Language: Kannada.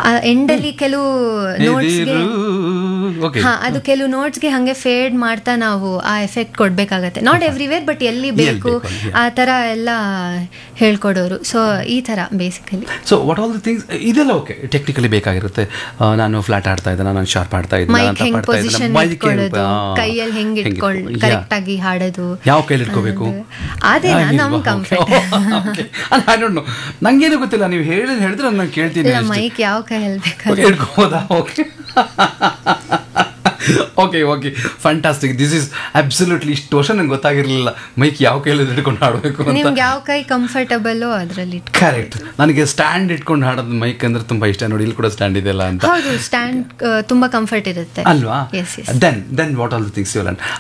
ಎಂಡಲ್ಲಿ ಕೆಲವು ನೋಟ್ಸ್ಗೆ ಓಕೆ ಹಾ ಅದು ಕೆಲವು ನೋಟ್ಸ್ಗೆ ಹಂಗೆ ಫೇಡ್ ಮಾಡ್ತಾ ನಾವು ಆ ಎಫೆಕ್ಟ್ ಕೊಡ್ಬೇಕಾಗತ್ತೆ ನಾಟ್ ಎವ್ರಿವೇರ್ ಬಟ್ ಎಲ್ಲಿ ಬೇಕು ಬೇಕು ಅಲ್ಲಿ, ಆ ತರ ಎಲ್ಲ ಹೇಳ್ಕೊಡೋರು ಸೊ ಈ ತರ basically so what all the things ಇದೆಲ್ಲ ಓಕೆ ಟೆಕ್ನಿಕಲಿ ಬೇಕಾಗಿರುತ್ತೆ ಆ, ನಾನು ಫ್ಲಾಟ್ ಆಡ್ತಾ ಇದ್ದೆ ನಾನು ಶಾರ್ಪ್ ಆಡ್ತಾ ಇದ್ದೆ ಮೈಕ್ ನಾನು ಹೆಂಗ್ ತಪ್ಪಾಡ್ತಾ ಇದ್ದೆ, ಪೊಸಿಷನ್ mic ಹೆಂಗ್- ಇಟ್ಕೊಳ್ಳೋದು ಆ, ಕೈಯಲ್ಲಿ ಹೆಂಗ್ ಹೆಂಗ್ ಇಟ್ಕೊಳ್ಳ್ ಇಟ್ಕೊಳ್ಳಿ. ಕರೆಕ್ಟ್ ಆಗಿ ಹಾಡೋದು ಯಾವ ಕೈಲಿ ಇಟ್ಕೋಬೇಕು ಅದೇ ನಮ್ ಕಂಫರ್ಟ್ ಐ ಡೋಂಟ್ ನೋ ನಂಗೇನು ಗೊತ್ತಿಲ್ಲ ನೀವು ಹೇಳಿ ಹೇಳಿದ್ರೆ ನಾನು ಕೇಳ್ತೀನಿ ಇಲ್ಲ ಅಷ್ಟೇ. ಮೈಕ್ ಯಾವ ಕೈಯಲ್ಲಿ ಬೇಕಾದ್ರೆ Okay, ಇಟ್ಕೋಬೋದಾ okay okay okay fantastic this is absolutely ಇಷ್ಟು ವರ್ಷ ನಂಗೆ ಗೊತ್ತಾಗಿರಲಿಲ್ಲ ಮೈಕ್ ಯಾವ ಕೈಯಲ್ಲಿ ಹಿಡ್ಕೊಂಡು ಆಡಬೇಕು ಅಂತ ನಿಮ್ಗೆ ಯಾವ ಕೈ ಕಂಫರ್ಟಬಲ್ ಅದ್ರಲ್ಲಿ ಇಟ್ಕೊ ಕರೆಕ್ಟ್ ನನಗೆ ಸ್ಟ್ಯಾಂಡ್ ಇಟ್ಕೊಂಡು ಹಾಡೋದು ಮೈಕ್ ಅಂದ್ರೆ ತುಂಬಾ ಇಷ್ಟ ನೋಡಿ ಇಲ್ಲಿ ಕೂಡ ಸ್ಟ್ಯಾಂಡ್ ಇದೆಯಲ್ಲ ಅಂತ ಹೌದು ಸ್ಟ್ಯಾಂಡ್ ತುಂಬಾ ಕಂಫರ್ಟ್ ಇರುತ್ತೆ ಅಲ್ವಾ yes yes then then what all the things you learn